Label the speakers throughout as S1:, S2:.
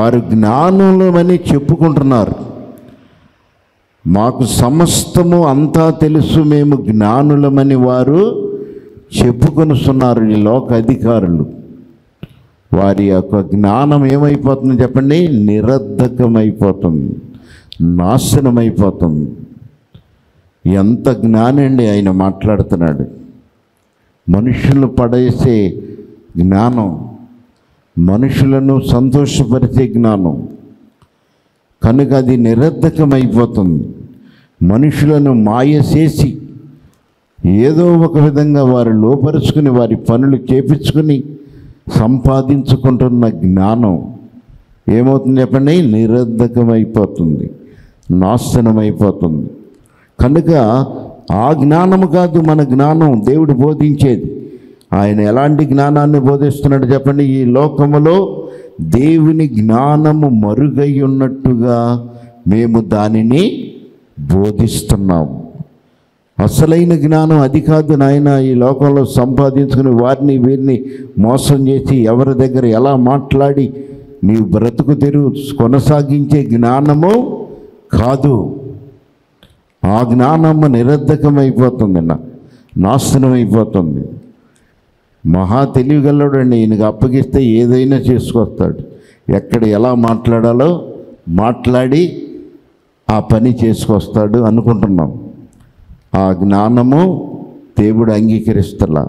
S1: వారు జ్ఞానులమని చెప్పుకుంటున్నారు మాకు సమస్తము అంతా తెలుసు మేము జ్ఞానులమని వారు చెప్పుకొనుస్తున్నారు ఈ లోక అధికారులు వారి యొక్క జ్ఞానం ఏమైపోతుంది చెప్పండి నిరర్ధకమైపోతుంది నాశనమైపోతుంది ఎంత జ్ఞానండి ఆయన మాట్లాడుతున్నాడు మనుషులు పడేసే జ్ఞానం మనుషులను సంతోషపరిచే జ్ఞానం కనుక అది నిరర్ధకమైపోతుంది మనుషులను మాయ చేసి ఏదో ఒక విధంగా వారు లోపరుచుకుని వారి పనులు చేపించుకుని సంపాదించుకుంటున్న జ్ఞానం ఏమవుతుంది చెప్పండి నిరర్ధకమైపోతుంది నాశనమైపోతుంది కనుక ఆ జ్ఞానము కాదు మన జ్ఞానం దేవుడు బోధించేది ఆయన ఎలాంటి జ్ఞానాన్ని బోధిస్తున్నాడు చెప్పండి ఈ లోకములో దేవుని జ్ఞానము మరుగై ఉన్నట్టుగా మేము దానిని బోధిస్తున్నాము అసలైన జ్ఞానం అది కాదు నాయన ఈ లోకంలో సంపాదించుకుని వారిని వీరిని మోసం చేసి ఎవరి దగ్గర ఎలా మాట్లాడి నీవు బ్రతుకు తెరువు కొనసాగించే జ్ఞానము కాదు ఆ జ్ఞానము నిరర్ధకమైపోతుంది నా నాశనం అయిపోతుంది మహా తెలివిగలడండి ఈయనకు అప్పగిస్తే ఏదైనా చేసుకొస్తాడు ఎక్కడ ఎలా మాట్లాడాలో మాట్లాడి ఆ పని చేసుకొస్తాడు అనుకుంటున్నాం ఆ జ్ఞానము దేవుడు అంగీకరిస్తలా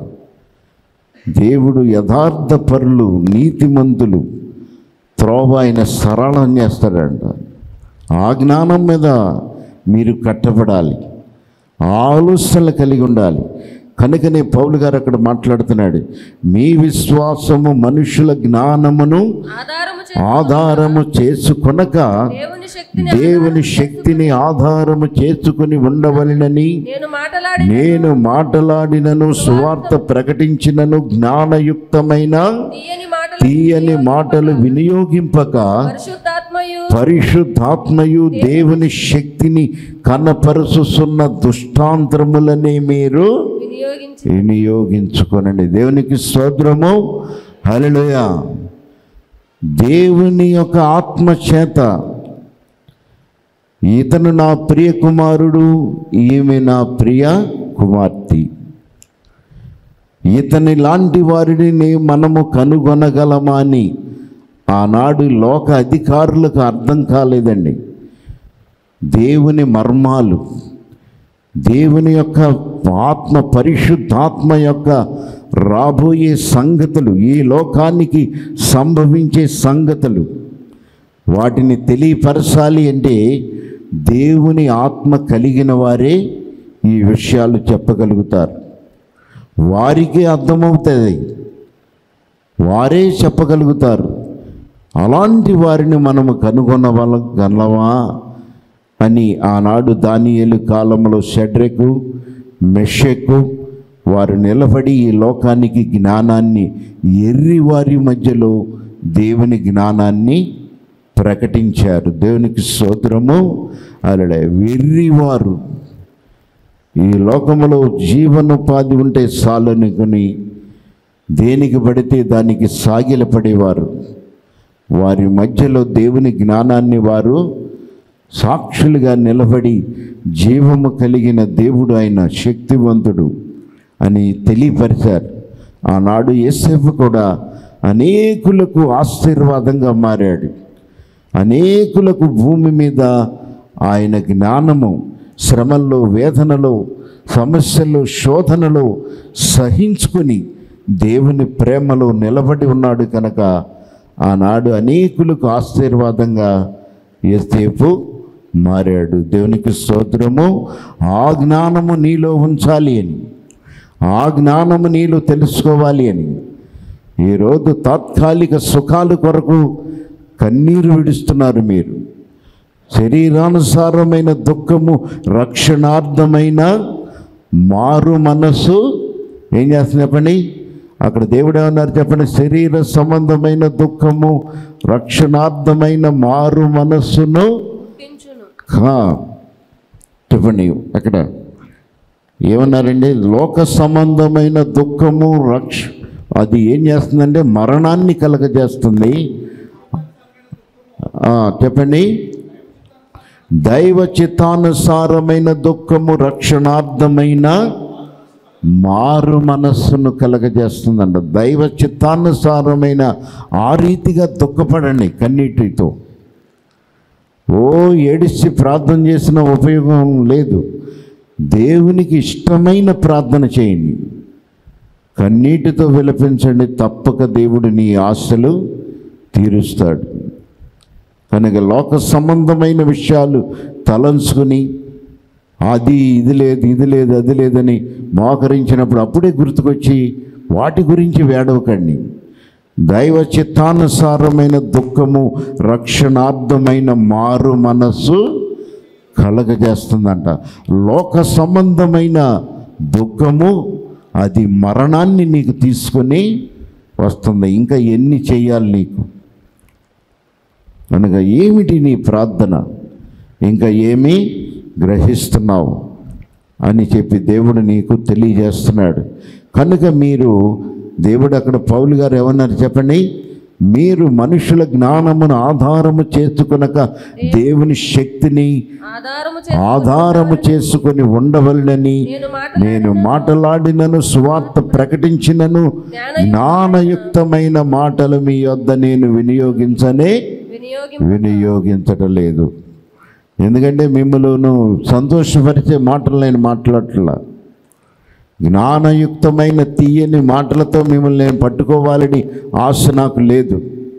S1: దేవుడు యథార్థ పరులు నీతిమంతులు త్రోవ ఆయన సరళం చేస్తాడంట ఆ జ్ఞానం మీద మీరు కట్టబడాలి ఆలోచనలు కలిగి ఉండాలి కనుకనే పౌలు గారు అక్కడ మాట్లాడుతున్నాడు మీ విశ్వాసము మనుషుల జ్ఞానమును
S2: ఆధారము చే
S1: ఆధారము చేసుకొనక
S2: దేవుని శక్తిని
S1: దేవుని శక్తిని ఆధారము చేసుకుని ఉండవలెనని
S2: నేను మాటలాడి
S1: నేను మాటలాడినను సువార్త ప్రకటించినను జ్ఞానయుక్తమైన
S2: తీయని మాటలు
S1: తీయని మాటలు వినియోగింపక
S2: పరిశుద్ధాత్మయు
S1: పరిశుద్ధాత్మయు దేవుని శక్తిని కనపరుచుతున్న దుష్టాంతరములనే మీరు
S2: వినియోగించి
S1: వినియోగించుకోనండి దేవునికి స్తోత్రము హల్లెలూయ దేవుని యొక్క ఆత్మ చేత ఇతను నా ప్రియ కుమారుడు ఈమె నా ప్రియ కుమార్తె ఇతని లాంటి వారిని మనము కనుగొనగలమా అని ఆనాడు లోక అధికారులకు అర్థం కాలేదండి దేవుని మర్మాలు దేవుని యొక్క ఆత్మ పరిశుద్ధాత్మ యొక్క రాబోయే సంగతులు ఈ లోకానికి సంభవించే సంగతులు వాటిని తెలియపరచాలి అంటే దేవుని ఆత్మ కలిగిన వారే ఈ విషయాలు చెప్పగలుగుతారు వారికి అర్థమవుతుంది వారే చెప్పగలుగుతారు అలాంటి వారిని మనము కనుగొనవల గలవా అని ఆనాడు దానియేలు కాలంలో షడ్రెకు మెషెకు వారు నిలబడి ఈ లోకానికి జ్ఞానాన్ని ఎర్రి వారి మధ్యలో దేవుని జ్ఞానాన్ని ప్రకటించారు దేవునికి స్తోత్రము అలడే వెర్రివారు ఈ లోకములో జీవనోపాధి ఉంటే చాలనుకుని దేనికి పడితే దానికి సాగిలపడేవారు వారి మధ్యలో దేవుని జ్ఞానాన్ని వారు సాక్షులుగా నిలబడి జీవము కలిగిన దేవుడు ఆయన శక్తివంతుడు అని తెలియపరిచారు ఆనాడు యేసేపు కూడా అనేకులకు ఆశీర్వాదంగా మారాడు అనేకులకు భూమి మీద ఆయన జ్ఞానము శ్రమల్లో వేదనలో సమస్యల్లో శోధనలో సహించుకుని దేవుని ప్రేమలో నిలబడి ఉన్నాడు కనుక ఆనాడు అనేకులకు ఆశీర్వాదంగా ఏసేపు మారాడు దేవునికి స్తోత్రము ఆ జ్ఞానము నీలో ఉంచాలి అని ఆ జ్ఞానము నీలో తెలుసుకోవాలి అని ఈరోజు తాత్కాలిక సుఖాల కొరకు కన్నీరు విడుస్తున్నారు మీరు శరీరానుసారమైన దుఃఖము రక్షణార్థమైన మారు మనస్సు ఏం చేస్తుంది చెప్పండి అక్కడ దేవుడు ఏమన్నారు చెప్పండి శరీర సంబంధమైన దుఃఖము రక్షణార్థమైన మారు మనస్సును
S2: పుట్టించును
S1: హా, చెప్పండి అక్కడ ఏమన్నారండి లోక సంబంధమైన దుఃఖము రక్ష అది ఏం చేస్తుందంటే మరణాన్ని కలగజేస్తుంది ఆ, చెప్పండి దైవ చిత్తానుసారమైన దుఃఖము రక్షణార్థమైన మారు మనస్సును కలగజేస్తుందంట దైవ చిత్తానుసారమైన ఆ రీతిగా దుఃఖపడండి కన్నీటితో ఓ ఏడిసి ప్రార్థన చేసిన ఉపయోగం లేదు దేవునికి ఇష్టమైన ప్రార్థన చేయండి కన్నీటితో విలపించండి తప్పక దేవుడు నీ ఆశలు తీరుస్తాడు కనుక లోక సంబంధమైన విషయాలు తలంచుకుని అది ఇది లేదు ఇది లేదు అది లేదని మోకరించినప్పుడు అప్పుడే గుర్తుకొచ్చి వాటి గురించి వేడవకండి దైవ చిత్తానుసారమైన దుఃఖము రక్షణార్థమైన మారు మనస్సు కలగజేస్తుందంట లోక సంబంధమైన దుఃఖము అది మరణాన్ని నీకు తీసుకొని వస్తుంది ఇంకా ఎన్ని చేయాలి నీకు కనుక ఏమిటి నీ ప్రార్థన ఇంకా ఏమీ గ్రహిస్తున్నావు అని చెప్పి దేవుడు నీకు తెలియజేస్తున్నాడు కనుక మీరు దేవుడు అక్కడ పౌలు గారు ఏమన్నారు చెప్పండి మీరు మనుషుల జ్ఞానమును ఆధారము చేసుకొనక దేవుని శక్తిని
S2: ఆధారము
S1: ఆధారము చేసుకొని ఉండవలనని
S2: నేను మాట
S1: నేను మాటలాడినను సువార్త ప్రకటించినను జ్ఞానయుక్తమైన మాటలు మీ యొద్ద నేను వినియోగించనే
S2: వినియోగి
S1: వినియోగించటం లేదు ఎందుకంటే మిమ్మల్ని సంతోషపరిచే మాటలు నేను మాట్లాడట్లా జ్ఞానయుక్తమైన తీయని మాటలతో మిమ్మల్ని నేను పట్టుకోవాలని ఆశ నాకు లేదు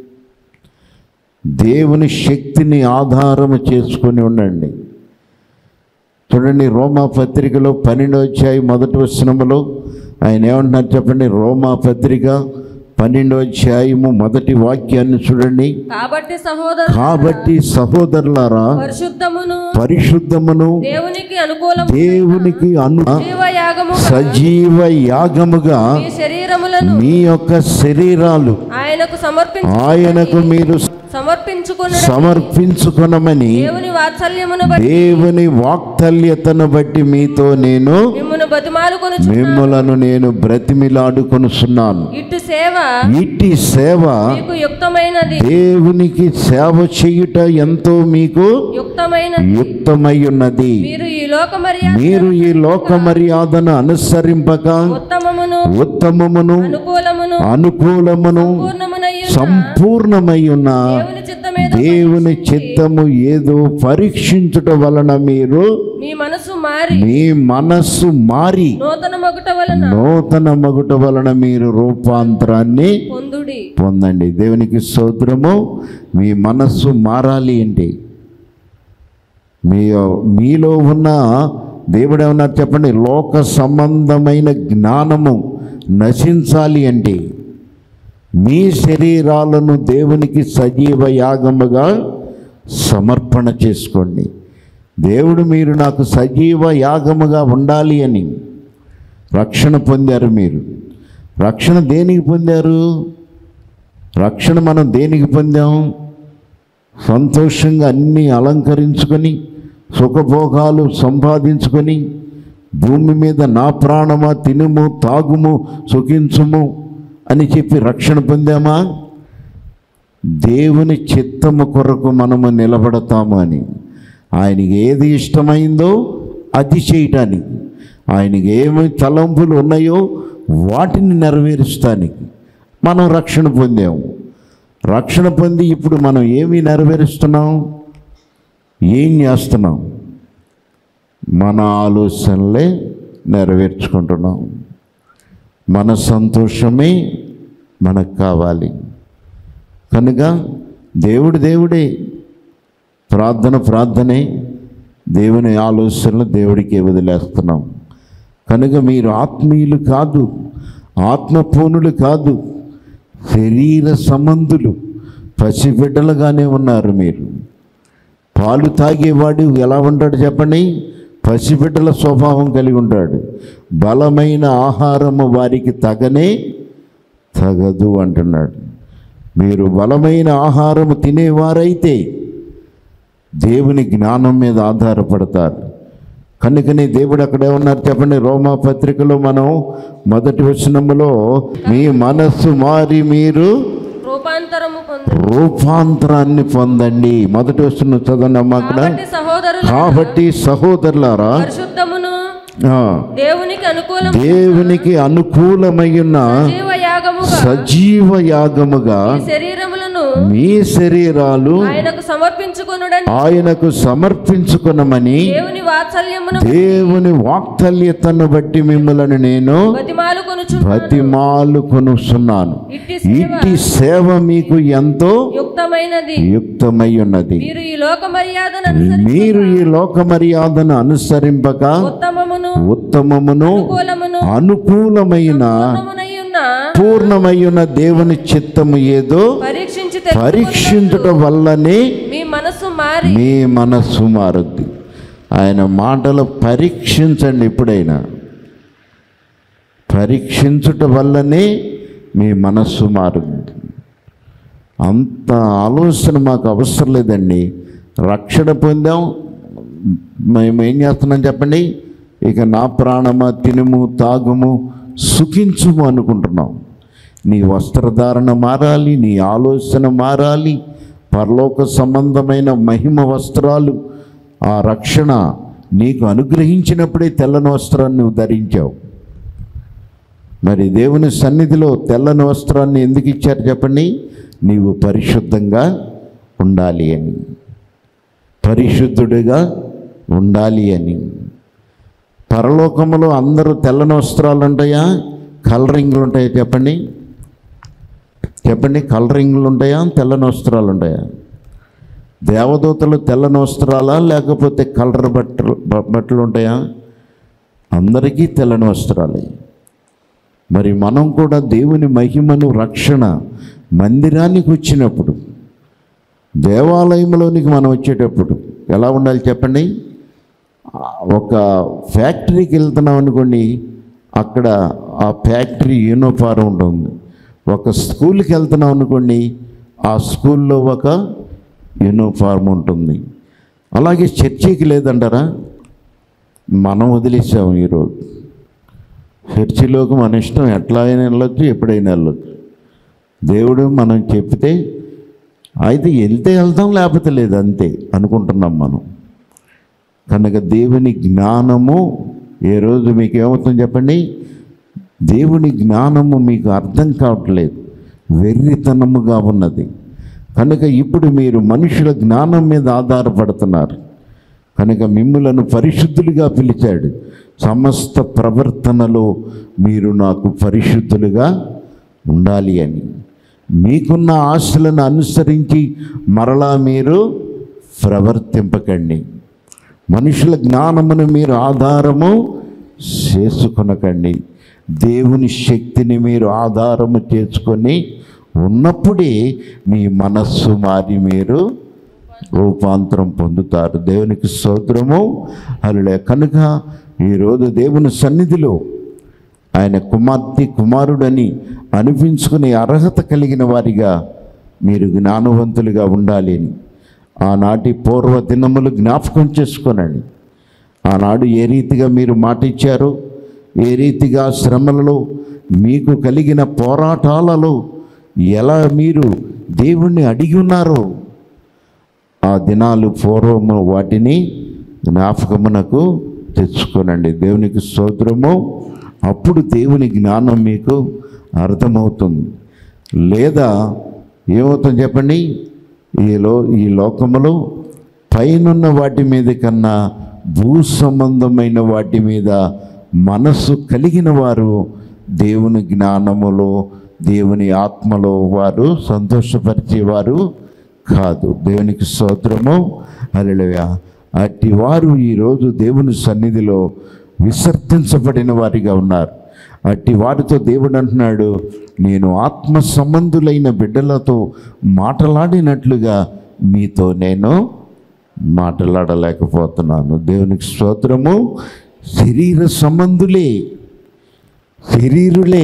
S1: దేవుని శక్తిని ఆధారము చేసుకొని ఉండండి చూడండి రోమా పత్రికలో పన్నెండో అధ్యాయం మొదటి వచనములో ఆయన ఏమంటున్నారు చెప్పండి రోమా పత్రిక పన్నెండో అధ్యాయము మొదటి వాక్యాన్ని చూడండి
S2: కాబట్టి సహోదరు
S1: కాబట్టి సహోదరులారా
S2: పరిశుద్ధమును
S1: పరిశుద్ధమును
S2: దేవునికి అనుకూలం
S1: దేవునికి అను
S2: జీవయాగము
S1: సజీవ యాగముగా
S2: మీ శరీరములను
S1: మీ యొక్క శరీరాలు
S2: ఆయనకు సమర్పించు
S1: ఆయనకు మీరు
S2: సమర్పించుకున్న
S1: సమర్పించుకొనమని
S2: దేవుని వాత్సల్యమును బట్టి
S1: దేవుని వాక్తల్యతను బట్టి మీతో నేను
S2: మిమ్మును బతిమాలుకొని
S1: మిమ్మలను నేను బ్రతిమిలాడుకొనుచున్నాను
S2: ఇటు సేవ
S1: ఇట్టి సేవ
S2: మీకు యుక్తమైనది
S1: దేవునికి సేవ చేయుట ఎంతో మీకు
S2: యుక్తమైనది
S1: యుక్తమై ఉన్నది
S2: మీరు ఈ లోక మర్యాద
S1: మీరు ఈ లోక మర్యాదను అనుసరింపక
S2: ఉత్తమమును
S1: ఉత్తమమును
S2: అనుకూలమును
S1: అనుకూలమును
S2: పూర్ణమునయ్యు
S1: సంపూర్ణమై ఉన్న
S2: దేవుని చిత్తమే
S1: దేవుని చిత్తము ఏదో పరీక్షించుట వలన మీరు
S2: మీ మనసు మారి
S1: మీ మనస్సు మారి
S2: నూతన మగుట వలన
S1: నూతన మగుట వలన మీరు రూపాంతరాన్ని
S2: పొందుడి
S1: పొందండి దేవునికి స్తోత్రము మీ మనస్సు మారాలి ఏంటి మీ మీలో ఉన్న దేవుడు ఏమన్నారు చెప్పండి లోక సంబంధమైన జ్ఞానము నశించాలి అంటే మీ శరీరాలను దేవునికి సజీవ యాగముగా సమర్పణ చేసుకోండి దేవుడు మీరు నాకు సజీవ యాగముగా ఉండాలి అని రక్షణ పొందారు మీరు రక్షణ దేనికి పొందారు రక్షణ మనం దేనికి పొందాం సంతోషంగా అన్నీ అలంకరించుకొని సుఖభోగాలు సంపాదించుకొని భూమి మీద నా ప్రాణమా తినుము తాగుము సుఖించుము అని చెప్పి రక్షణ పొందామా దేవుని చిత్తము కొరకు మనము నిలబడతాము అని ఆయనకి ఏది ఇష్టమైందో అది చేయటానికి ఆయనకి ఏమి తలంపులు ఉన్నాయో వాటిని నెరవేరుస్తానికి మనం రక్షణ పొందాము రక్షణ పొంది ఇప్పుడు మనం ఏమి నెరవేరుస్తున్నాం ఏం చేస్తున్నాం మన ఆలోచనలే నెరవేర్చుకుంటున్నాం మన సంతోషమే మనకు కావాలి కనుక దేవుడు దేవుడే ప్రార్థన ప్రార్థనే దేవుని ఆలోచనలు దేవుడికి వదిలేస్తున్నాం కనుక మీరు ఆత్మీయులు కాదు ఆత్మపూనులు కాదు శరీర సంబంధులు పసిబిడ్డలుగానే ఉన్నారు మీరు పాలు తాగేవాడు ఎలా ఉంటాడు చెప్పండి పసిబిడ్డల స్వభావం కలిగి ఉంటాడు బలమైన ఆహారము వారికి తగనే తగదు అంటున్నాడు మీరు బలమైన ఆహారము తినేవారైతే దేవుని జ్ఞానం మీద ఆధారపడతారు కనుకనే దేవుడు అక్కడ ఏమన్నారు చెప్పండి రోమా పత్రికలో మనం మొదటి వచనములో మీ మనస్సు మారి మీరు
S2: రూపాంతరం రూపాంతరము పొందు
S1: రూపాంతరాన్ని పొందండి మొదటి వస్తున్న చదవనమ్మా అక్కడ
S2: కాబట్టి సహోదరులు
S1: కాబట్టి సహోదరులారా
S2: పరిశుద్ధమును
S1: ఆ,
S2: దేవునికి అనుకూలం
S1: దేవునికి అనుకూలమైన
S2: జీవ యాగముగా
S1: సజీవ యాగముగా
S2: ఈ శరీరములను
S1: మీ శరీరాలు
S2: ఆయనకు సమర్పించుకొనుడని
S1: ఆయనకు సమర్పించుకునమని
S2: దేవుని వాత్సల్యమును
S1: దేవుని వాక్తల్యతను బట్టి మిమ్మల్ని నేను
S2: బతిమాలు కొనుచు
S1: ప్రతిమాలు కొనుస్తున్నాను
S2: ఇట్టి సేవ
S1: ఇట్టి సేవ మీకు ఎంతో
S2: యుక్తమైనది
S1: యుక్తమై ఉన్నది
S2: మీరు ఈ లోక మర్యాదను అనుసరించి
S1: మీరు ఈ లోక మర్యాదను అనుసరింపక
S2: ఉత్తమమును
S1: ఉత్తమమును
S2: అనుకూలమును
S1: అనుకూలమైన
S2: పూర్ణమునై ఉన్న
S1: పూర్ణమయ్యున్న దేవుని చిత్తము ఏదో
S2: పరీక్షించి
S1: పరీక్షించుట వల్లనే
S2: మీ మనసు మారి
S1: మీ మనస్సు మారుద్ది ఆయన మాటలు పరీక్షించండి ఎప్పుడైనా పరీక్షించుట వల్లనే మీ మనస్సు మారుద్ది అంత ఆలోచన మాకు అవసరం లేదండి రక్షణ పొందాం మేము ఏం చేస్తున్నాం చెప్పండి ఇక నా ప్రాణమా తినుము తాగుము సుఖించుము అనుకుంటున్నాం నీ వస్త్రధారణ మారాలి నీ ఆలోచన మారాలి పరలోక సంబంధమైన మహిమ వస్త్రాలు ఆ రక్షణ నీకు అనుగ్రహించినప్పుడే తెల్లని వస్త్రాన్ని నువ్వు ధరించావు మరి దేవుని సన్నిధిలో తెల్లని వస్త్రాన్ని ఎందుకు ఇచ్చారు చెప్పండి నీవు పరిశుద్ధంగా ఉండాలి అని పరిశుద్ధుడిగా ఉండాలి అని పరలోకములో అందరూ తెల్లని వస్త్రాలు ఉంటాయా కలరింగ్లు ఉంటాయా చెప్పండి చెప్పండి కలరింగ్లు ఉంటాయా తెల్లని వస్త్రాలు ఉంటాయా దేవదూతలు తెల్లని వస్త్రాలా లేకపోతే కలర్ బట్టలు బ- బట్టలు ఉంటాయా అందరికీ తెల్లని వస్త్రాలే మరి మనం కూడా దేవుని మహిమను రక్షణ మందిరానికి వచ్చినప్పుడు దేవాలయంలోనికి మనం వచ్చేటప్పుడు ఎలా ఉండాలి చెప్పండి ఒక ఫ్యాక్టరీకి వెళ్తున్నాం అనుకోండి అక్కడ ఆ ఫ్యాక్టరీ యూనిఫారం ఉంటుంది ఒక స్కూల్కి వెళ్తున్నాం అనుకోండి ఆ స్కూల్లో ఒక యూనిఫార్మ్ ఉంటుంది అలాగే చర్చికి లేదంటారా మనం వదిలేసాం ఈరోజు చర్చిలోకి మన ఇష్టం ఎట్లా అయినా వెళ్ళొచ్చు ఎప్పుడైనా వెళ్ళొచ్చు దేవుడు మనం చెప్తే అయితే వెళ్తే వెళ్తాం లేకపోతే లేదు అంతే అనుకుంటున్నాం మనం కనుక దేవుని జ్ఞానము ఏ రోజు మీకు ఏమవుతుంది చెప్పండి దేవుని జ్ఞానము మీకు అర్థం కావట్లేదు వెర్రితనముగా ఉన్నది కనుక ఇప్పుడు మీరు మనుషుల జ్ఞానం మీద ఆధారపడుతున్నారు కనుక మిమ్ములను పరిశుద్ధులుగా పిలిచాడు సమస్త ప్రవర్తనలో మీరు నాకు పరిశుద్ధులుగా ఉండాలి అని మీకున్న ఆశలను అనుసరించి మరలా మీరు ప్రవర్తింపకండి మనుషుల జ్ఞానమును మీరు ఆధారము చేసుకొనకండి దేవుని శక్తిని మీరు ఆధారము చేసుకొని ఉన్నప్పుడే మీ మనస్సు మారి మీరు రూపాంతరం పొందుతారు దేవునికి స్తోత్రము అలా కనుక ఈరోజు దేవుని సన్నిధిలో ఆయన కుమార్తె కుమారుడని అనిపించుకునే అర్హత కలిగిన వారిగా మీరు జ్ఞానవంతులుగా ఉండాలి అని ఆనాటి పూర్వ దినములు జ్ఞాపకం చేసుకోనండి ఆనాడు ఏ రీతిగా మీరు మాట ఇచ్చారో ఏ రీతిగా శ్రమలలో మీకు కలిగిన పోరాటాలలో ఎలా మీరు దేవుణ్ణి అడిగి ఉన్నారో ఆ దినాలు పూర్వము వాటిని జ్ఞాపకమునకు తెచ్చుకోనండి దేవునికి స్తోత్రము అప్పుడు దేవుని జ్ఞానం మీకు అర్థమవుతుంది లేదా ఏమవుతుంది చెప్పండి ఈ లో ఈ లోకములో పైనున్న వాటి మీద కన్నా భూ సంబంధమైన వాటి మీద మనస్సు కలిగిన వారు దేవుని జ్ఞానములో దేవుని ఆత్మలో వారు సంతోషపరిచేవారు కాదు దేవునికి స్తోత్రము అలెలుయా అట్టి వారు ఈరోజు దేవుని సన్నిధిలో విసర్జించబడిన వారిగా ఉన్నారు అట్టి వారితో దేవుడు అంటున్నాడు నేను ఆత్మ సంబంధులైన బిడ్డలతో మాట్లాడినట్లుగా మీతో నేను మాట్లాడలేకపోతున్నాను దేవునికి స్తోత్రము శరీర సంబంధులే శరీరులే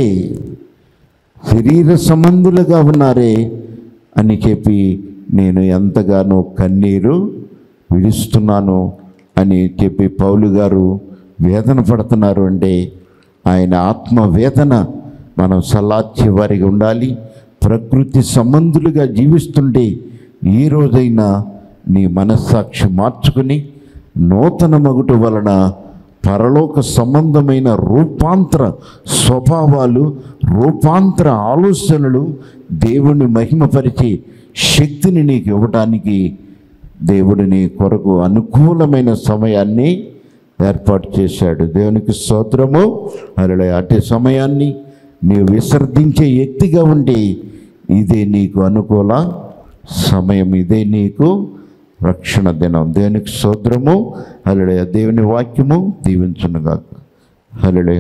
S1: శరీర సంబంధులుగా ఉన్నారే అని చెప్పి నేను ఎంతగానో కన్నీరు విడుస్తున్నాను అని చెప్పి పౌలు గారు వేదన పడుతున్నారు అంటే ఆయన ఆత్మ వేదన మనం సలార్చే వారిగా ఉండాలి ప్రకృతి సంబంధులుగా జీవిస్తుండే ఈ రోజైనా నీ మనస్సాక్షి మార్చుకుని నూతన మగుట వలన పరలోక సంబంధమైన రూపాంతర స్వభావాలు రూపాంతర ఆలోచనలు దేవుణ్ణి మహిమపరిచే శక్తిని నీకు ఇవ్వటానికి దేవుడు నీ కొరకు అనుకూలమైన సమయాన్ని ఏర్పాటు చేశాడు దేవునికి స్తోత్రము అలా అటు సమయాన్ని నీవు విసర్జించే వ్యక్తిగా ఉండి ఇదే నీకు అనుకూల సమయం ఇదే నీకు రక్షణ దినం దేవునికి స్తోత్రము హల్లెలూయా దేవుని వాక్యము దీవించునుగాక హల్లెలూయా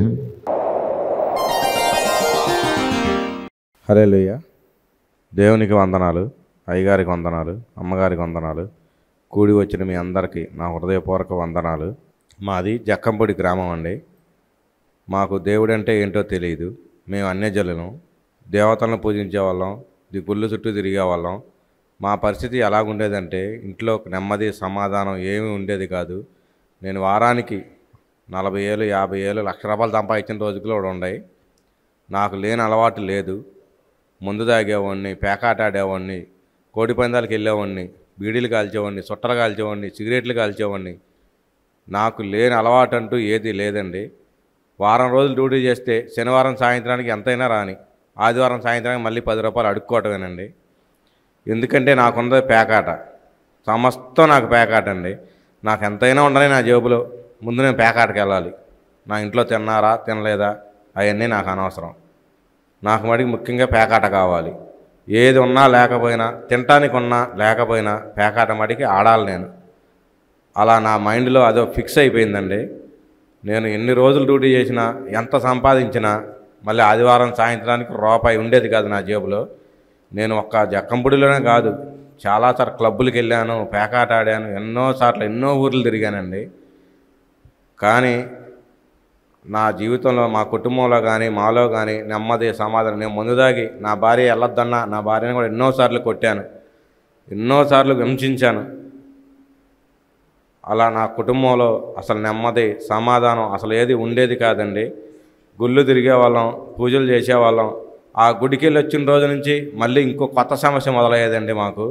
S3: హరేలుయ్య దేవునికి వందనాలు అయ్యగారికి వందనాలు అమ్మగారికి వందనాలు కూడి వచ్చిన మీ అందరికీ నా హృదయపూర్వక వందనాలు మాది జక్కంపొడి గ్రామం అండి మాకు దేవుడు అంటే ఏంటో తెలియదు మేము అన్యజనులం దేవతలను పూజించే వాళ్ళం ది గుళ్ళు చుట్టూ తిరిగే వాళ్ళం మా పరిస్థితి ఎలాగుండేదంటే ఇంట్లో నెమ్మది సమాధానం ఏమీ ఉండేది కాదు నేను వారానికి నలభై ఏళ్ళు యాభై ఏళ్ళు లక్ష రూపాయలు సంపాదించిన రోజులు కూడా ఉన్నాయి నాకు లేని అలవాటు లేదు ముందు తాగేవాడిని పేకాట ఆడేవాడిని కోడి పందాలకు వెళ్ళేవాడిని బీడీలు కాల్చేవాడిని సుట్టలు కాల్చేవాడిని సిగరెట్లు కాల్చేవాడిని నాకు లేని అలవాటు అంటూ ఏది లేదండి వారం రోజులు డ్యూటీ చేస్తే శనివారం సాయంత్రానికి ఎంతైనా రాని ఆదివారం సాయంత్రానికి మళ్ళీ పది రూపాయలు అడుక్కోవటమేనండి ఎందుకంటే నాకున్నది పేకాట సమస్తం నాకు పేకాట అండి నాకు ఎంతైనా ఉండాలి నా జేబులో ముందు నేను పేకాటకి వెళ్ళాలి నా ఇంట్లో తిన్నారా తినలేదా అవన్నీ నాకు అనవసరం నాకు మటుకు ముఖ్యంగా పేకాట కావాలి ఏది ఉన్నా లేకపోయినా తినటానికి ఉన్నా లేకపోయినా పేకాట మటుకి ఆడాలి నేను అలా నా మైండ్లో అదో ఫిక్స్ అయిపోయిందండి నేను ఎన్ని రోజులు డ్యూటీ చేసినా ఎంత సంపాదించినా మళ్ళీ ఆదివారం సాయంత్రానికి రూపాయి ఉండేది కాదు నా జేబులో నేను ఒక్క జక్కంపుడిలోనే కాదు చాలాసార్లు క్లబ్బులకి వెళ్ళాను పేకాట ఆడాను ఎన్నోసార్లు ఎన్నో ఊర్లు తిరిగానండి కానీ నా జీవితంలో మా కుటుంబంలో కానీ మాలో కానీ నెమ్మది సమాధానం నేను ముందు దాగి నా భార్య వెళ్ళొద్దన్నా నా భార్యను కూడా ఎన్నోసార్లు కొట్టాను ఎన్నోసార్లు హింసించాను అలా నా కుటుంబంలో అసలు నెమ్మది సమాధానం అసలు ఏది ఉండేది కాదండి గుళ్ళు తిరిగే వాళ్ళం పూజలు చేసేవాళ్ళం ఆ గుడికి వెళ్ళి వచ్చిన రోజు నుంచి మళ్ళీ ఇంకో కొత్త సమస్య మొదలయ్యేదండి మాకు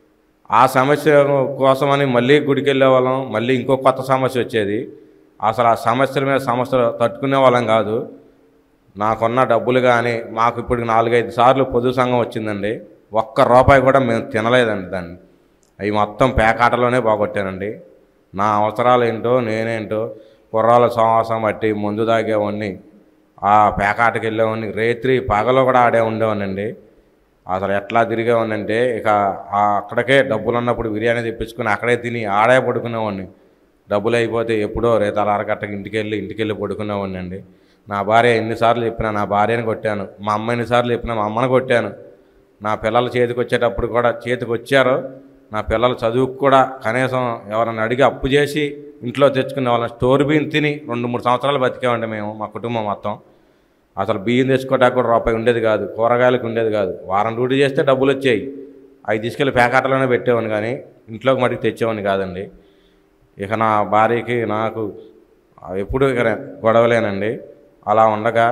S3: ఆ సమస్య కోసమని మళ్ళీ గుడికి వెళ్ళేవాళ్ళం మళ్ళీ ఇంకో కొత్త సమస్య వచ్చేది అసలు ఆ సమస్యల మీద సమస్యలు తట్టుకునే వాళ్ళం కాదు నాకున్న డబ్బులు కానీ మాకు ఇప్పుడు నాలుగైదు సార్లు పొదుపు సంఘం వచ్చిందండి ఒక్క రూపాయి కూడా మేము తినలేదండి దాన్ని అవి మొత్తం పేకాటలోనే బాగొట్టానండి నా అవసరాలు ఏంటో నేనేంటో కుర్రాల సమాసం బట్టి ముందు తాగేవాడిని ఆ పేకాటకి వెళ్ళేవాడిని రేత్రి పగలో కూడా ఆడే ఉండేవాడినండి అసలు ఎట్లా తిరిగేవాడినంటే ఇక ఆ అక్కడికే డబ్బులు ఉన్నప్పుడు బిర్యానీ తెప్పించుకుని అక్కడే తిని ఆడే పడుకునేవాడిని డబ్బులు అయిపోతే ఎప్పుడో రేతాల అరగట్టకి ఇంటికి వెళ్ళి ఇంటికి వెళ్ళి పడుకునేవాడిని అండి నా భార్య ఎన్నిసార్లు చెప్పినా నా భార్యని కొట్టాను మా అమ్మ ఎన్నిసార్లు చెప్పినా మా అమ్మని కొట్టాను నా పిల్లల చేతికి వచ్చేటప్పుడు కూడా చేతికి వచ్చారు నా పిల్లల చదువుకు కూడా కనీసం ఎవరైనా అడిగి అప్పు చేసి ఇంట్లో తెచ్చుకునే వాళ్ళని స్టోర్ బియ్యం తిని రెండు మూడు సంవత్సరాలు బతికామండి మేము మా కుటుంబం మొత్తం అసలు బియ్యం తెచ్చుకోవడానికి కూడా రూపాయి ఉండేది కాదు కూరగాయలకు ఉండేది కాదు వారం డ్యూటీ చేస్తే డబ్బులు వచ్చాయి అవి తీసుకెళ్ళి ప్యాకెట్లోనే పెట్టేవాడిని కానీ ఇంట్లోకి మటుకు తెచ్చేవాడిని కాదండి ఇక నా భార్యకి నాకు ఎప్పుడు ఇక గొడవలేనండి అలా ఉండగా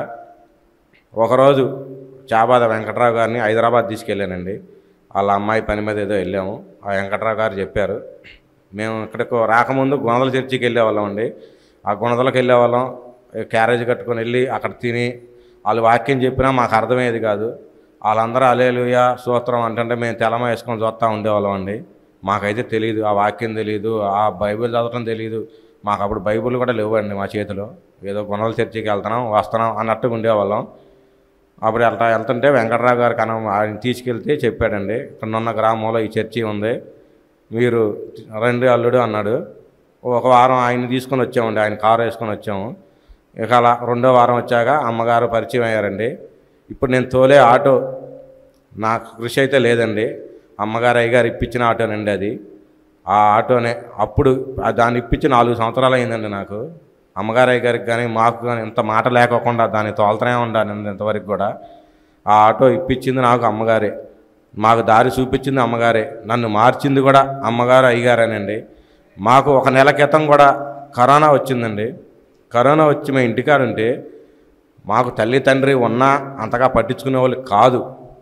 S3: ఒకరోజు చాబాద వెంకట్రావు గారిని హైదరాబాద్ తీసుకెళ్ళానండి వాళ్ళ అమ్మాయి పని మీద ఏదో వెళ్ళాము ఆ వెంకట్రావు గారు చెప్పారు మేము ఇక్కడికి రాకముందు గుణదల చర్చికి వెళ్ళేవాళ్ళం అండి ఆ గుణదలకు వెళ్ళేవాళ్ళం క్యారేజ్ కట్టుకొని వెళ్ళి అక్కడ తిని వాళ్ళు వాక్యం చెప్పినా మాకు అర్థమయ్యేది కాదు వాళ్ళందరూ అలేలుయ సూత్రం అంటే మేము తెలమ వేసుకొని చూస్తూ ఉండేవాళ్ళం అండి మాకైతే తెలియదు ఆ వాక్యం తెలియదు ఆ బైబిల్ చదవటం తెలియదు మాకు అప్పుడు బైబిల్ కూడా లేవండి మా చేతిలో ఏదో గుణదల చర్చికి వెళ్తున్నాం వస్తున్నాం అన్నట్టుగా ఉండేవాళ్ళం అప్పుడు వెళ్తా వెళ్తుంటే వెంకటరావు గారు కనం ఆయన తీసుకెళ్తే చెప్పాడండి ఇక్కడ ఉన్న గ్రామంలో ఈ చర్చి ఉంది మీరు రండి అల్లుడు అన్నాడు ఒక వారం ఆయన్ని తీసుకొని వచ్చామండి ఆయన కారు వేసుకొని వచ్చాము ఇక అలా రెండో వారం వచ్చాక అమ్మగారు పరిచయం అయ్యారండి ఇప్పుడు నేను తోలే ఆటో నాకు కృషి అయితే లేదండి అమ్మగారు అయ్యగారు ఇప్పించిన ఆటోనండి అది ఆ ఆటోనే అప్పుడు ఆ దాన్ని ఇప్పించి నాలుగు సంవత్సరాలు అయిందండి నాకు అమ్మగారు అయ్యగారికి కానీ మాకు కానీ ఇంత మాట లేకోకుండా దాన్ని తోలుతూనే ఉండాలి ఇంతవరకు కూడా ఆ ఆటో ఇప్పించింది నాకు అమ్మగారే మాకు దారి చూపించింది అమ్మగారే నన్ను మార్చింది కూడా అమ్మగారు అయ్యగారేనండి మాకు ఒక నెల క్రితం కూడా కరోనా వచ్చిందండి కరోనా వచ్చి మేము ఇంటికాడుంటే మాకు తల్లి తండ్రి ఉన్నా అంతగా పట్టించుకునే వాళ్ళు కాదు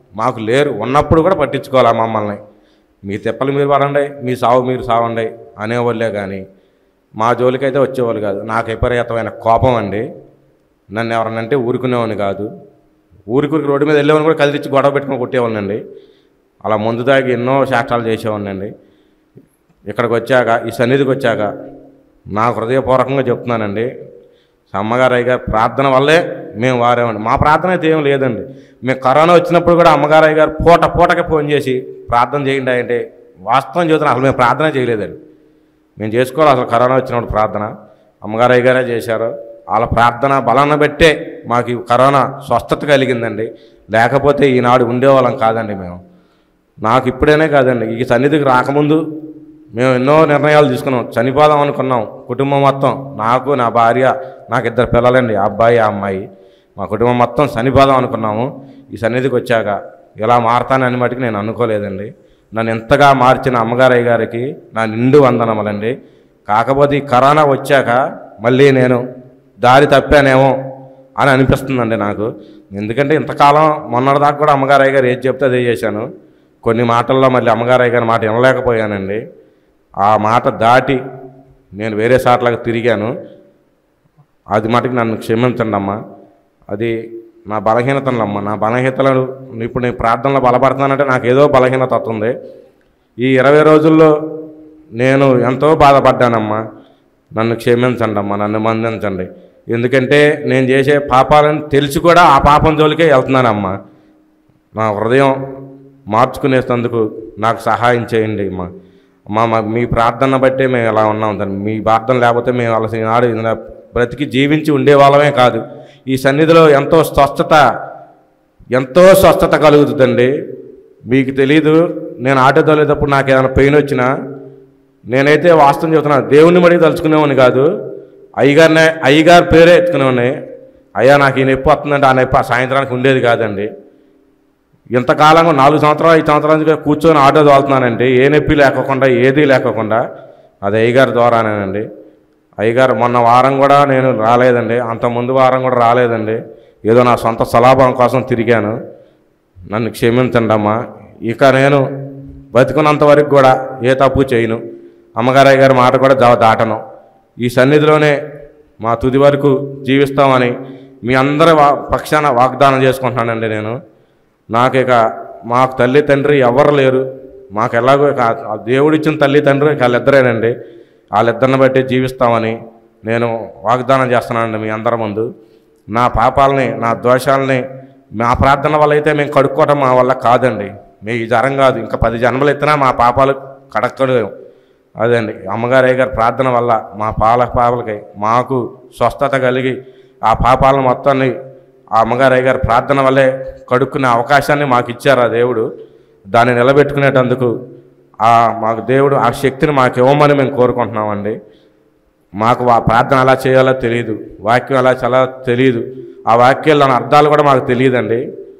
S3: మాకు లేరు ఉన్నప్పుడు కూడా పట్టించుకోవాలా మమ్మల్ని మీ తిప్పలు మీరు పడండి మీ సావు మీరు సావండి అనేవాళ్ళే కానీ మా జోలికైతే వచ్చేవాళ్ళు కాదు నాకు విపరీతమైన కోపం అండి నన్ను ఎవరనంటే ఊరుకునేవాడిని కాదు ఊరికి రోడ్డు మీద వెళ్ళేవాడిని కూడా కదిలిచ్చి గొడవ పెట్టుకుని కొట్టేవాడినండి అలా ముందు దాగి ఎన్నో శాస్త్రాలు చేసేవాడినండి ఇక్కడికి వచ్చాక ఈ సన్నిధికి వచ్చాక నాకు హృదయపూర్వకంగా చెప్తున్నానండి అమ్మగారు అయ్యగారు ప్రార్థన వల్లే మేము వారేమండి మా ప్రార్థన అయితే ఏం లేదండి మేము కరోనా వచ్చినప్పుడు కూడా అమ్మగారు అయ్యగారు పూట పూటకి ఫోన్ చేసి ప్రార్థన చేయండి అంటే వాస్తవం చెబుతున్నా అసలు మేము ప్రార్థన చేయలేదండి మేము చేసుకోవాలి అసలు కరోనా వచ్చినప్పుడు ప్రార్థన అమ్మగారు అయ్యగారే చేశారు వాళ్ళ ప్రార్థన బలాన్ని బట్టే మాకు ఈ కరోనా స్వస్థత కలిగిందండి లేకపోతే ఈనాడు ఉండేవాళ్ళం కాదండి మేము నాకు ఇప్పుడేనే కాదండి ఈ సన్నిధికి రాకముందు మేము ఎన్నో నిర్ణయాలు తీసుకున్నాం చనిపోదాం అనుకున్నాం కుటుంబం మొత్తం నాకు నా భార్య నాకు ఇద్దరు పిల్లలండి ఆ అబ్బాయి ఆ అమ్మాయి మా కుటుంబం మొత్తం చనిపోదాం అనుకున్నాము ఈ సన్నిధికి వచ్చాక ఇలా మారతానని మటుకు నేను అనుకోలేదండి నన్ను ఎంతగా మార్చిన అమ్మగారయ్య గారికి నా నిండు వందనములండి కాకపోతే ఈ కరోనా వచ్చాక మళ్ళీ నేను దారి తప్పానేమో అని అనిపిస్తుందండి నాకు ఎందుకంటే ఇంతకాలం మొన్నటిదాకా కూడా అమ్మగారయ్య గారు ఏది చెప్తే అదే చేశాను కొన్ని మాటల్లో మళ్ళీ అమ్మగారయ్య గారి మాట వినలేకపోయానండి ఆ మాట దాటి నేను వేరే సాట్లకు తిరిగాను అది మటుకు నన్ను క్షమించండి అమ్మా అది నా బలహీనతలు అమ్మ నా బలహీనతలు ఇప్పుడు నేను ప్రార్థనలో బలపడుతున్నానంటే నాకు ఏదో బలహీనత వస్తుంది ఈ ఇరవై రోజుల్లో నేను ఎంతో బాధపడ్డానమ్మా నన్ను క్షమించండి అమ్మా నన్ను మందించండి ఎందుకంటే నేను చేసే పాపాలను తెలిసి కూడా ఆ పాపం జోలికే వెళ్తున్నానమ్మా నా హృదయం మార్చుకునేందుకు నాకు సహాయం చేయండి అమ్మా అమ్మా మా మీ ప్రార్థన బట్టే మేము ఎలా ఉన్నాం దాన్ని మీ ప్రార్థన లేకపోతే మేము అలసిన నాడు ఇలా బ్రతికి జీవించి ఉండేవాళ్ళమే కాదు ఈ సన్నిధిలో ఎంతో స్వస్థత ఎంతో స్వస్థత కలుగుతుందండి మీకు తెలీదు నేను ఆటో తోలేటప్పుడు నాకు ఏదైనా పెయిన్ వచ్చినా నేనైతే వాస్తవం చెబుతున్నా దేవుని మడిగి తలుచుకునేవాడిని కాదు అయ్యగారినే అయ్యగారి పేరే ఎత్తుకునేవాడిని అయ్యా నాకు ఈ నొప్పి వస్తుందంటే ఆ నొప్పి ఆ సాయంత్రానికి ఉండేది కాదండి ఇంతకాలంగా నాలుగు సంవత్సరాలు ఐదు సంవత్సరాల నుంచి కూర్చొని ఆటో తోలుతున్నానండి ఏ నొప్పి లేకోకుండా ఏదీ లేకోకుండా అది అయ్యగారి ద్వారానేనండి అయ్యగారు మొన్న వారం కూడా నేను రాలేదండి అంత ముందు వారం కూడా రాలేదండి ఏదో నా సొంత సలాభం కోసం తిరిగాను నన్ను క్షమించండి అమ్మా ఇక నేను బతికున్నంత వరకు కూడా ఏ తప్పు చేయను అమ్మగారయ్య గారి మాట కూడా జవ దాటను ఈ సన్నిధిలోనే మా తుది వరకు జీవిస్తామని మీ అందరి వా పక్షాన వాగ్దానం చేసుకుంటున్నానండి నేను నాకు ఇక మాకు తల్లి తండ్రి ఎవరు లేరు మాకు ఎలాగో ఇక ఆ దేవుడిచ్చిన తల్లి తండ్రి వాళ్ళిద్దరేనండి వాళ్ళిద్దరిని బట్టి జీవిస్తామని నేను వాగ్దానం చేస్తున్నానండి మీ అందరి ముందు నా పాపాలని నా దోషాలని మా ప్రార్థన వల్ల అయితే మేము కడుక్కోవటం మా వల్ల కాదండి మీ ఈ జరం కాదు ఇంకా పది జన్మలు ఎత్తినా మా పాపాలు కడక్కలేము అదండి అమ్మగారు గారి ప్రార్థన వల్ల మా పాల పాపలకి మాకు స్వస్థత కలిగి ఆ పాపాలను మొత్తాన్ని ఆ అమ్మగారు గారి ప్రార్థన వల్లే కడుక్కునే అవకాశాన్ని మాకు ఇచ్చారు ఆ దేవుడు దాన్ని నిలబెట్టుకునేటందుకు ఆ మాకు దేవుడు ఆ శక్తిని మాకు ఇవ్వమని మేము కోరుకుంటున్నామండి మాకు ఆ ప్రార్థన ఎలా చేయాలో తెలియదు వాక్యం ఎలా చాలా తెలియదు ఆ వాక్యాల్లోని అర్థాలు కూడా మాకు తెలియదండి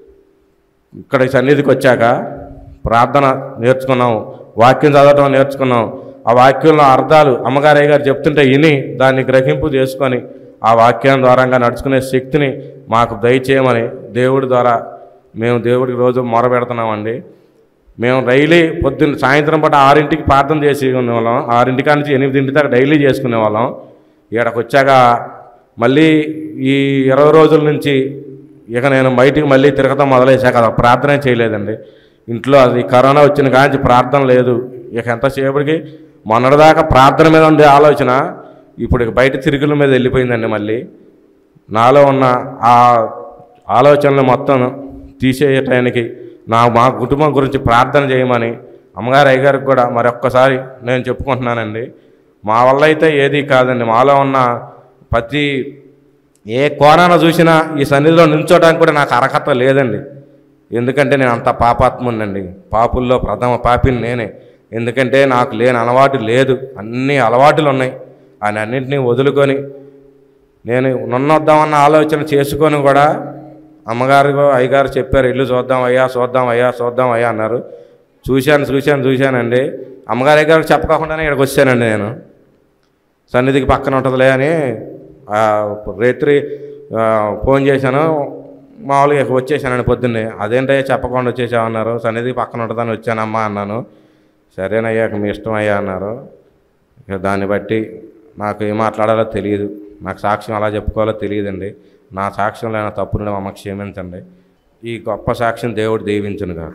S3: ఇక్కడ ఈ సన్నిధికి వచ్చాక ప్రార్థన నేర్చుకున్నాం వాక్యం చదవటం నేర్చుకున్నాం ఆ వాక్యంలో అర్థాలు అమ్మగారయ్య గారు చెప్తుంటే విని దాన్ని గ్రహింపు చేసుకొని ఆ వాక్యం ద్వారంగా నడుచుకునే శక్తిని మాకు దయచేయమని దేవుడి ద్వారా మేము దేవుడికి రోజు మొరపెడుతున్నామండి మేము డైలీ పొద్దున్న సాయంత్రం పూట ఆరింటికి ప్రార్థన చేసి వాళ్ళం ఆరింటికా నుంచి ఎనిమిదింటి దాకా డైలీ చేసుకునే వాళ్ళం ఇక్కడికి వచ్చాక మళ్ళీ ఈ ఇరవై రోజుల నుంచి ఇక నేను బయటికి మళ్ళీ తిరగటం మొదలేసాక అసలు ప్రార్థనే చేయలేదండి ఇంట్లో అది కరోనా వచ్చిన కాంచి ప్రార్థన లేదు ఇక ఎంతసేపటికి మొన్నటిదాకా ప్రార్థన మీద ఉండే ఆలోచన ఇప్పుడు ఇక బయట తిరుగుల మీద వెళ్ళిపోయిందండి మళ్ళీ నాలో ఉన్న ఆ ఆలోచనలు మొత్తం తీసేయటానికి నా మా కుటుంబం గురించి ప్రార్థన చేయమని అమ్మగారు అయ్యగారికి కూడా మరొక్కసారి నేను చెప్పుకుంటున్నానండి మా వల్ల అయితే ఏది కాదండి మాలో ఉన్న ప్రతి ఏ కోణాన చూసినా ఈ సన్నిధిలో నిల్చోడానికి కూడా నాకు అర్హత లేదండి ఎందుకంటే నేను అంత పాపాత్మునండి పాపుల్లో ప్రథమ పాపిని నేనే ఎందుకంటే నాకు లేని అలవాటు లేదు అన్ని అలవాటులు ఉన్నాయి అని అన్నింటినీ వదులుకొని నేను నున్నొద్దామన్న ఆలోచన చేసుకొని కూడా అమ్మగారు అయ్యగారు చెప్పారు ఇల్లు చూద్దాం అయ్యా చూద్దాం అయ్యా చూద్దాం అయ్యా అన్నారు చూశాను చూశాను చూశానండి అమ్మగారు అయ్యగారికి చెప్పకుండానే ఇక్కడికి వచ్చానండి నేను సన్నిధికి పక్కన ఉంటుందిలే అని ఆ, రాత్రి ఆ, ఫోన్ చేశాను మామూలుగా ఇక వచ్చేసానండి పొద్దున్నే అదేంటయ్యా చెప్పకుండా వచ్చేసామన్నారు సన్నిధి పక్కన ఉంటుందని వచ్చానమ్మా అన్నాను సరేనయ్యా ఇక మీ ఇష్టం అయ్యా అన్నారు ఇక దాన్ని బట్టి నాకు ఏం మాట్లాడాలో తెలియదు నాకు సాక్ష్యం ఎలా చెప్పుకోవాలో తెలియదండి నా సాక్ష్యంలో అయినా తప్పును మమ్మ క్షమించండి ఈ గొప్ప సాక్ష్యం దేవుడు దీవించును కాదు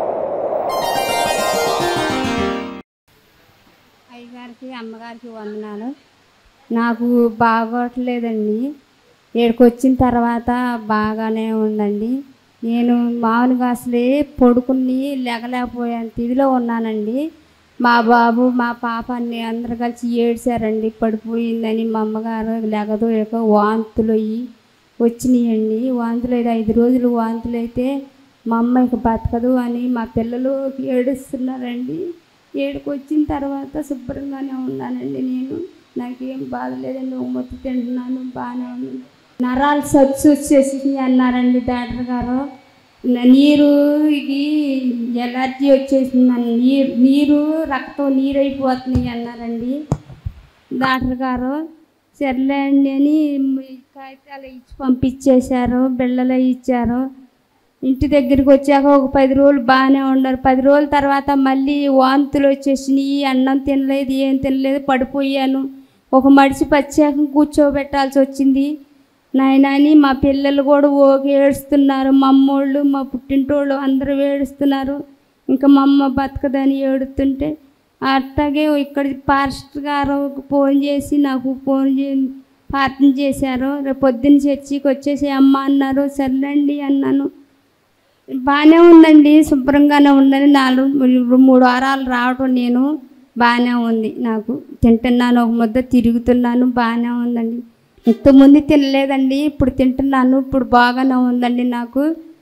S4: అయ్యగారికి అమ్మగారికి వందనాలు నాకు బాగోట్లేదండి ఇక్కడికి వచ్చిన తర్వాత బాగానే ఉందండి నేను మామూలుగా అసలే పడుకుని లెగలేకపోయేంత ఇదిలో ఉన్నానండి మా బాబు మా పాప అన్ని అందరు కలిసి ఏడ్చారండి పడిపోయిందని మా అమ్మగారు లెగదు ఇక వాంతులు అయ్యి వచ్చినాయండి వాంతులు అయితే ఐదు రోజులు వాంతులు అయితే మా అమ్మ ఇక బతకదు అని మా పిల్లలు ఏడుస్తున్నారండి ఏడుకు వచ్చిన తర్వాత శుభ్రంగానే ఉన్నానండి నేను నాకేం బాధ లేదండి ఉమ్మతి తింటున్నాను బాగానే ఉన్నాను నరాలు సచ్చు వచ్చేసి అన్నారండి డాక్టర్ గారు న- నీరు ఇది ఎలర్జీ వచ్చేసిందని నీరు నీరు రక్తం నీరు అయిపోతుంది అన్నారండి డాక్టర్ గారు సర్లే అండి అని ఈ కాగితాలు ఇచ్చి పంపించేశారు బిళ్ళలు ఇచ్చారు ఇంటి దగ్గరికి వచ్చాక ఒక పది రోజులు బాగానే ఉన్నారు పది రోజుల తర్వాత మళ్ళీ వాంతులు వచ్చేసినాయి అన్నం తినలేదు ఏం తినలేదు పడిపోయాను ఒక మడిచి ప్రత్యేకం కూర్చోబెట్టాల్సి వచ్చింది నాయన అని మా పిల్లలు కూడా ఓకి ఏడుస్తున్నారు మా అమ్మోళ్ళు మా పుట్టింటోళ్ళు అందరూ ఏడుస్తున్నారు ఇంకా మా అమ్మ బతకదని ఏడుతుంటే అట్లాగే ఇక్కడ పాస్టర్ గారు ఫోన్ చేసి నాకు ఫోన్ చే ప్రార్థన చేశారు రేపు పొద్దున్న చర్చికి వచ్చేసి అమ్మ అన్నారు సర్లేండి అన్నాను బాగానే ఉందండి శుభ్రంగానే ఉందని నాలుగు మూడు వారాలు రావటం నేను బాగానే ఉంది నాకు తింటున్నాను ఒక ముద్ద తిరుగుతున్నాను బాగానే ఉందండి ఇంతకుముందు తినలేదండి ఇప్పుడు తింటున్నాను ఇప్పుడు బాగానే ఉందండి నాకు